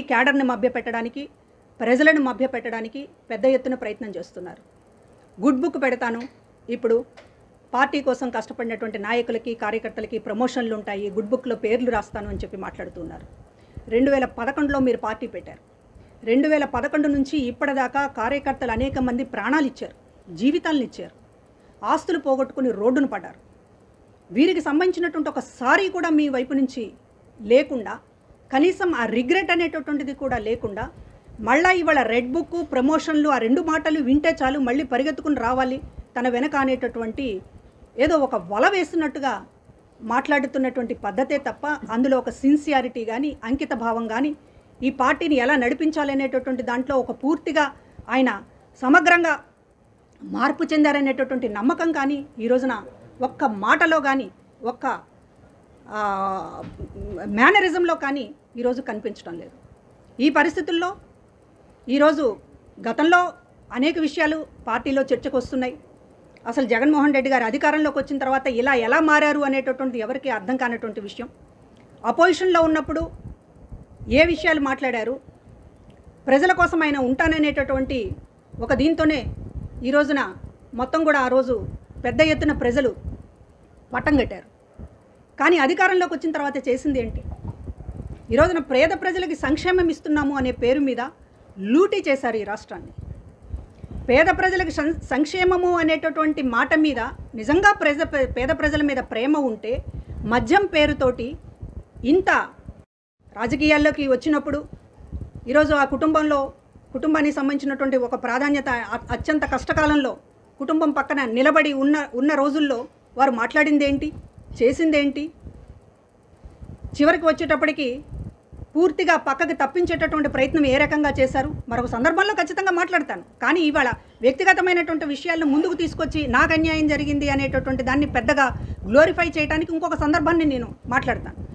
క్యాడర్ని మభ్యపెట్టడానికి ప్రజలను మభ్యపెట్టడానికి పెద్ద ఎత్తున ప్రయత్నం చేస్తున్నారు గుడ్ బుక్ పెడతాను ఇప్పుడు పార్టీ కోసం కష్టపడినటువంటి నాయకులకి కార్యకర్తలకి ప్రమోషన్లు ఉంటాయి గుడ్ బుక్లో పేర్లు రాస్తాను అని చెప్పి మాట్లాడుతున్నారు రెండు వేల పదకొండులో మీరు పార్టీ పెట్టారు రెండు వేల పదకొండు నుంచి ఇప్పటిదాకా కార్యకర్తలు అనేక మంది ప్రాణాలు ఇచ్చారు జీవితాలను ఇచ్చారు ఆస్తులు పోగొట్టుకుని రోడ్డును పడ్డారు వీరికి సంబంధించినటువంటి ఒక సారీ కూడా మీ వైపు నుంచి లేకుండా కనీసం ఆ రిగ్రెట్ అనేటటువంటిది కూడా లేకుండా మళ్ళా ఇవాళ రెడ్ బుక్ ప్రమోషన్లు ఆ రెండు మాటలు వింటే చాలు మళ్ళీ పరిగెత్తుకుని రావాలి తన వెనక అనేటటువంటి ఏదో ఒక వల వేస్తున్నట్టుగా మాట్లాడుతున్నటువంటి పద్ధతే తప్ప అందులో ఒక సిన్సియారిటీ కానీ అంకిత భావం కానీ ఈ పార్టీని ఎలా నడిపించాలనేటటువంటి దాంట్లో ఒక పూర్తిగా ఆయన సమగ్రంగా మార్పు చెందారనేటటువంటి నమ్మకం కానీ ఈ రోజున ఒక్క మాటలో కానీ ఒక్క ఆ, మేనరిజంలో కానీ ఈరోజు కనిపించడం లేదు ఈ పరిస్థితుల్లో ఈరోజు గతంలో అనేక విషయాలు పార్టీలో చర్చకు వస్తున్నాయి అసలు జగన్మోహన్ రెడ్డి గారు అధికారంలోకి వచ్చిన తర్వాత ఇలా ఎలా మారారు అనేటటువంటి ఎవరికి అర్థం కానటువంటి విషయం అపోజిషన్లో ఉన్నప్పుడు ఏ విషయాలు మాట్లాడారు ప్రజల కోసం ఆయన ఉంటాననేటటువంటి ఒక దీంతోనే ఈ రోజున మొత్తం కూడా ఆ రోజు పెద్ద ఎత్తున ప్రజలు పట్టం కట్టారు కానీ అధికారంలోకి వచ్చిన తర్వాత చేసింది ఏంటి ఈ రోజున పేద ప్రజలకి సంక్షేమం ఇస్తున్నాము అనే పేరు మీద లూటీ చేశారు ఈ రాష్ట్రాన్ని పేద ప్రజలకు సం- సంక్షేమము అనేటటువంటి మాట మీద నిజంగా ప్రజ పేద ప్రజల మీద ప్రేమ ఉంటే మద్యం పేరుతోటి ఇంత రాజకీయాల్లోకి వచ్చినప్పుడు ఈరోజు ఆ కుటుంబంలో కుటుంబానికి సంబంధించినటువంటి ఒక ప్రాధాన్యత అ- అత్యంత కష్టకాలంలో కుటుంబం పక్కన నిలబడి ఉన్న ఉన్న రోజుల్లో వారు మాట్లాడిందేంటి చేసిందేంటి చివరికి వచ్చేటప్పటికి పూర్తిగా పక్కకి తప్పించేటటువంటి ప్రయత్నం ఏ రకంగా చేశారు మరొక సందర్భంలో ఖచ్చితంగా మాట్లాడతాను కానీ ఇవాళ వ్యక్తిగతమైనటువంటి విషయాలను ముందుకు తీసుకొచ్చి నాకు అన్యాయం జరిగింది అనేటటువంటి దాన్ని పెద్దగా గ్లోరిఫై చేయడానికి ఇంకొక సందర్భాన్ని నేను మాట్లాడతాను